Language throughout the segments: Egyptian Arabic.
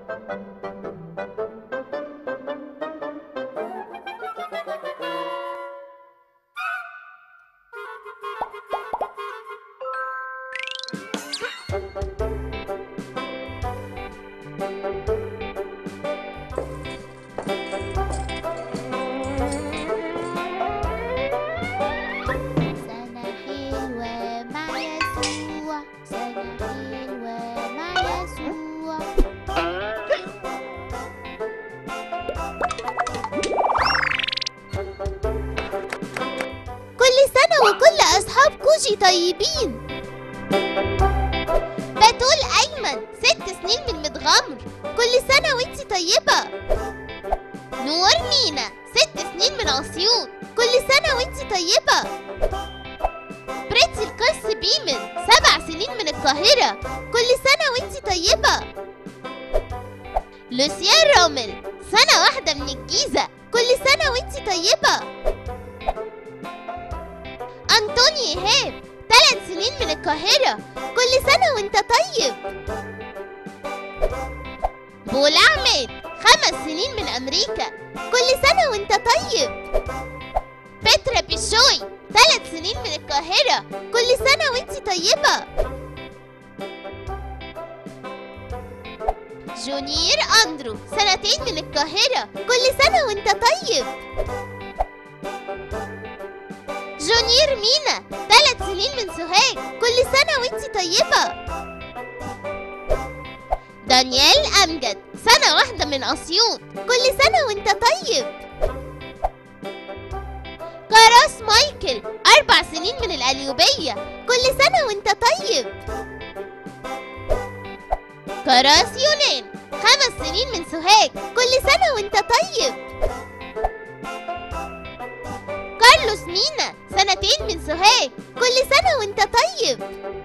سنة حلوة مع يسوع سنة حلوة مع يسوع كل سنة وكل أصحاب كوجي طيبين بتقول أيمن ست سنين من متغمر كل سنة وانتي طيبة نور مينا ست سنين من أسيوط كل سنة وانتي طيبة بريتي القس بيمن سبع سنين من القاهرة كل سنة وانتي طيبة لوسيان رومل سنة واحدة من الجيزة كل سنة وانتي طيبة أنطوني إيهاب ثلاث سنين من القاهرة كل سنة وانت طيب بولا عماد خمس سنين من أمريكا كل سنة وانت طيب بترا بيشوي ثلاث سنين من القاهرة كل سنة وانتي طيبة جونير أندرو سنتين من القاهرة كل سنة وانت طيب جونير مينا ثلاث سنين من سوهاج كل سنة وانتي طيبة دانيال أمجد سنة واحدة من أسيوط كل سنة وانت طيب كراس مايكل أربع سنين من القليوبية كل سنة وانت طيب كراس يونان خمس سنين من سوهاج كل سنة وانت طيب كارلوس مينا سنتين من سوهاج كل سنة وانت طيب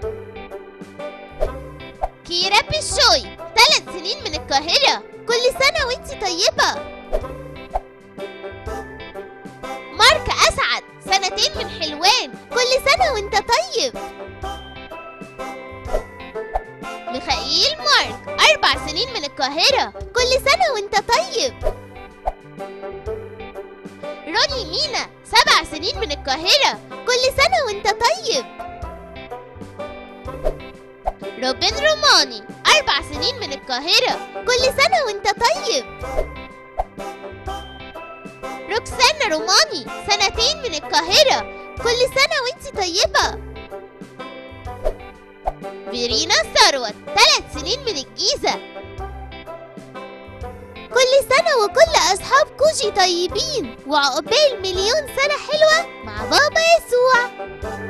كيرا بيشوي ثلاث سنين من القاهرة كل سنة وانت طيبة مارك أسعد سنتين من حلوان كل سنة وانت طيب ميخائيل مارك أربع سنين من القاهرة كل سنة وانت طيب روني مينا سبع سنين من القاهرة كل سنة وانت طيب روبن روماني أربع سنين من القاهرة كل سنة وانت طيب روكسانا روماني سنتين من القاهرة كل سنة وانت طيبة فيرينا ثروت ثلاث سنين من الجيزة كل سنة وكل أصحاب كوجي طيبين وعقبال مليون سنة حلوة مع بابا يسوع